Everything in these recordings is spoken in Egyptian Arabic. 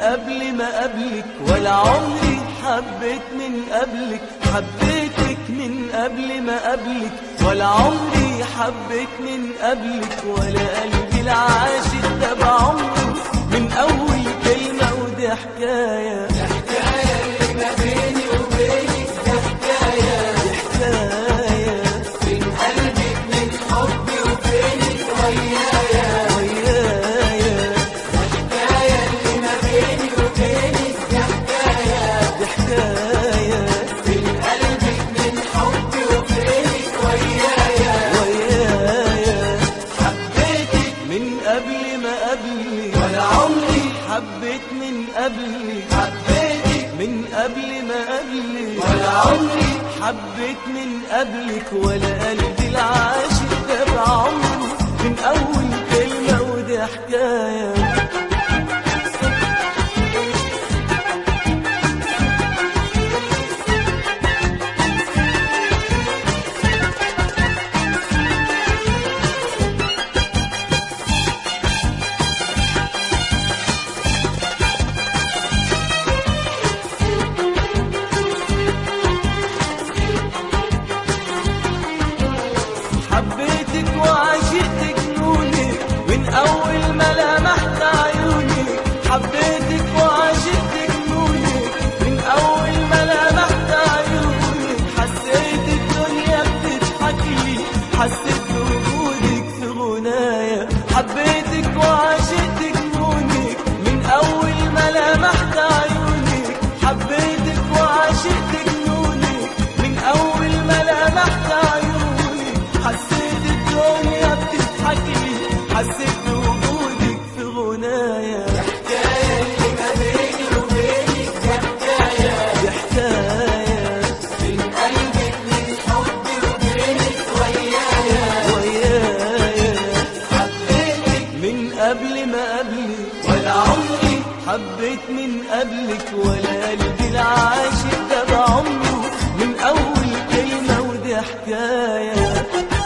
قبل ما قبلك ولا عمري حبيت من قبلك حبيتك من قبل ما قبلك ولا عمري حبيت من قبلك ولا قلبي العاشق ده بعمره من أول كلمة ودي حكاية الحكاية اللي ما بيني وبينك ده حكاية حكاية من قلبك من حبي وفينك ويايا ويايا الحكاية اللي ما بيني وبينك ده حكاية دي حكاية من قلبك من حبي وفينك ويايا ويايا حبيتك من قبل ما قبلي ولا عمري حبيت من قبلي حبيتك من قبل ما قبلي ولا عمري حبيت من قبلك ولا قلبي العاشق ده بعمره من أول كلمة ودي حكاية حبيتك وعشقت جنونك من أول ما لمحت عيونك حبيتك وعشقت جنونك من أول ما لمحت عيونك حسيت الدنيا بتضحك لي حسيت بوجودك في غنايا حبيتك وعشقت جنونك من أول ما لمحت عيونك حبيتك وعشقت جنونك من أول ما لمحت عيونك حسيت الدنيا بتضحك لي حسيت بوجودك في غنايا الحكاية اللي ما بيني وبينك ده حكاية دي حكاية من قلبك من حبي وفينك ويايا ويايا حبيتك من قبل ما قبلي ولا عمري حبيت من قبلك ولا قلبي العاشق ده بعمره من أول كلمة ودي حكاية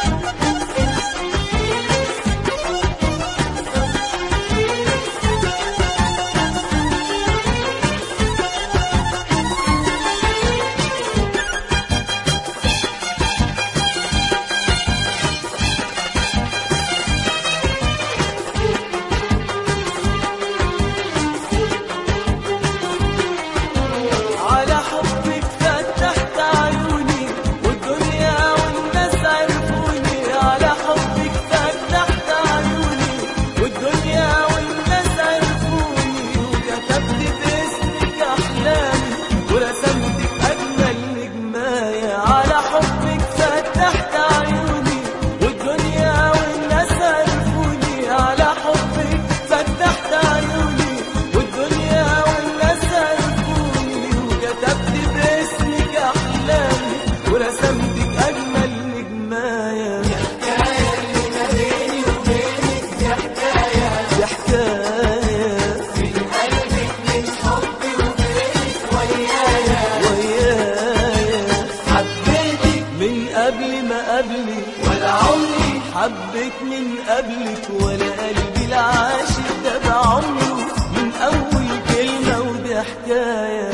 على حبك فتحت عيوني والدنيا والناس عرفوني على حبك فتحت عيوني والدنيا والناس عرفوني وكتبت باسمك احلامي ورسمتك اجمل نجمايه على حبك فتحت عيوني والدنيا والناس عرفوني على حبك فتحت عيوني والدنيا والناس عرفوني وكتبت باسمك احلامي ورسمتك اجمل نجمايه الحكاية اللي ما بيني وبينك ده حكاية دي حكايه من قلبك من حبي وفينك ويايا ويايا حبيتك من قبل ما قبلي ولا عمري حبيت من قبلك ولا قلبي العاشق ده بعمره من أول كلمة ودي حكاية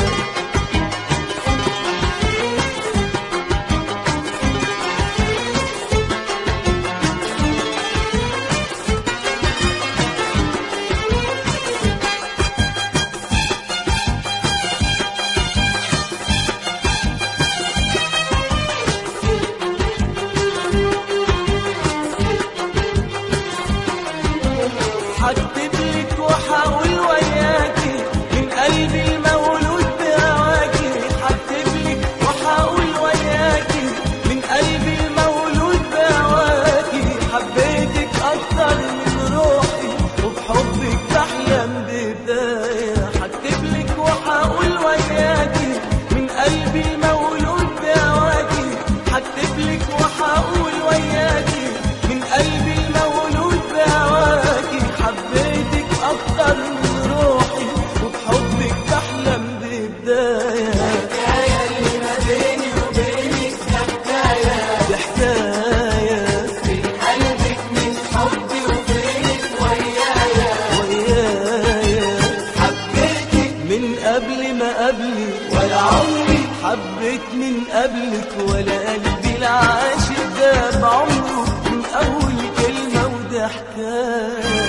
هكتب لك وحاول وياكي من قلبي المولود ولا عمري حبيت من قبلك ولا قلبي العاشق ده بعمره من أول كلمة وده حكاية